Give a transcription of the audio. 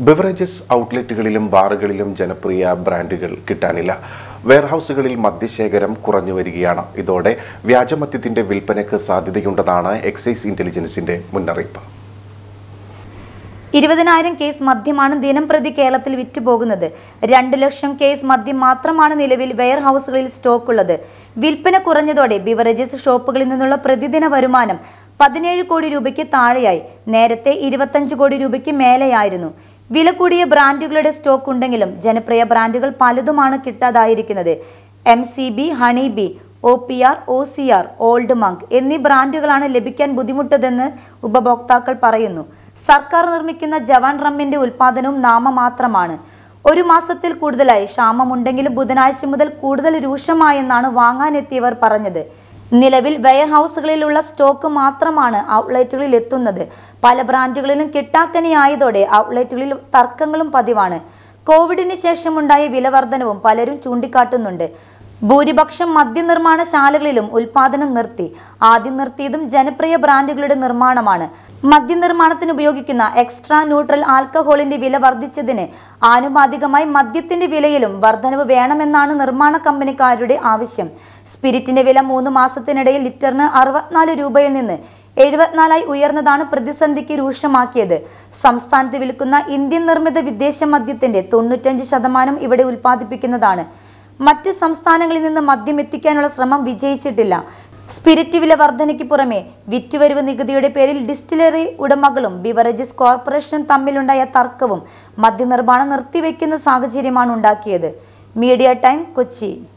beverages ഔട്ട്ലെറ്റുകളിലും ബാറുകളിലും ജനപ്രിയ ബ്രാൻഡുകൾ കിട്ടാനില്ല വെയർഹൌസുകളിൽ മദ്യശേഖരം കുറഞ്ഞു വരികയാണ് ഇതോടെ വ്യാജമദ്യത്തിന്റെ വിൽപ്പനയ്ക്ക് സാധ്യതയുണ്ടെന്നാണ് എക്സൈസ് ഇന്റലിജൻസിന്റെ മുന്നറിയിപ്പ് ഇരുപതിനായിരം കേസ് മദ്യമാണ് ദിനം പ്രതി കേരളത്തിൽ വിറ്റുപോകുന്നത് രണ്ട് ലക്ഷം കേസ് മദ്യം മാത്രമാണ് നിലവിൽ വെയർ ഹൗസുകളിൽ സ്റ്റോക്കുള്ളത് വിൽപ്പന കുറഞ്ഞതോടെ ബിവറേജസ് ഷോപ്പുകളിൽ നിന്നുള്ള പ്രതിദിന വരുമാനം പതിനേഴ് കോടി രൂപയ്ക്ക് താഴെയായി നേരത്തെ ഇരുപത്തഞ്ച് കോടി രൂപയ്ക്ക് മേലെയായിരുന്നു വില കൂടിയ ബ്രാൻഡുകളുടെ സ്റ്റോക്ക് ഉണ്ടെങ്കിലും ജനപ്രിയ ബ്രാൻഡുകൾ പലതുമാണ് കിട്ടാതായിരിക്കുന്നത് M C B honey B O P R O C R Old Monk എന്നീ ബ്രാൻഡുകളാണ് ലഭിക്കാൻ ബുദ്ധിമുട്ടതെന്ന് ഉപഭോക്താക്കൾ പറയുന്നു സർക്കാർ നിർമ്മിക്കുന്ന ജവാൻ റമ്മിന്റെ ഉൽപാദനവും നാമമാത്രമാണ് ഒരു മാസത്തിൽ കൂടുതലായി ക്ഷാമമുണ്ടെങ്കിലും ബുധനാഴ്ച മുതൽ കൂടുതൽ രൂക്ഷമായെന്നാണ് വാങ്ങാനെത്തിയവർ പറഞ്ഞത് നിലവിൽ വെയർ ഹൗസുകളിലുള്ള സ്റ്റോക്ക് മാത്രമാണ് ഔട്ട്ലെറ്റുകളിൽ എത്തുന്നത് പല ബ്രാൻഡുകളിലും കിട്ടാക്കനിയായതോടെ ഔട്ട്ലെറ്റുകളിൽ തർക്കങ്ങളും പതിവാണ് കോവിഡിന് ശേഷമുണ്ടായ വിലവർധനവും പലരും ചൂണ്ടിക്കാട്ടുന്നുണ്ട് ഭൂരിപക്ഷം മദ്യനിർമ്മാണശാലകളിലും ഉൽപാദനം നിർത്തി ആദ്യം നിർത്തിയതും ജനപ്രിയ ബ്രാൻഡുകളുടെ നിർമ്മാണമാണ് മദ്യനിർമ്മാണത്തിന് ഉപയോഗിക്കുന്ന എക്സ്ട്രാ ന്യൂട്രൽ ആൽക്കഹോളിന്റെ വില വർദ്ധിച്ചതിന് ആനുപാതികമായി മദ്യത്തിന്റെ വിലയിലും വർധനവ് വേണമെന്നാണ് നിർമ്മാണ കമ്പനിക്കാരുടെ ആവശ്യം സ്പിരിറ്റിന്റെ വില മൂന്ന് മാസത്തിനിടയിൽ ലിറ്ററിന് അറുപത്തിനാല് രൂപയിൽ നിന്ന് എഴുപത്തിനാലായി ഉയർന്നതാണ് പ്രതിസന്ധിക്ക് രൂക്ഷമാക്കിയത് സംസ്ഥാനത്ത് വിൽക്കുന്ന ഇന്ത്യൻ നിർമ്മിത വിദേശ മദ്യത്തിന്റെ തൊണ്ണൂറ്റഞ്ച് ശതമാനം ഇവിടെ ഉൽപ്പാദിപ്പിക്കുന്നതാണ് മറ്റ് സംസ്ഥാനങ്ങളിൽ നിന്ന് മദ്യം എത്തിക്കാനുള്ള ശ്രമം വിജയിച്ചിട്ടില്ല സ്പിരിറ്റ് വില വർധനയ്ക്ക് പുറമെ വിറ്റുവരവ് നികുതിയുടെ പേരിൽ ഡിസ്റ്റിലറി ഉടമകളും ബിവറേജസ് കോർപ്പറേഷനും തമ്മിലുണ്ടായ തർക്കവും മദ്യനിർമ്മാണം നിർത്തിവെക്കുന്ന സാഹചര്യമാണ് ഉണ്ടാക്കിയത് മീഡിയ ടൈം കൊച്ചി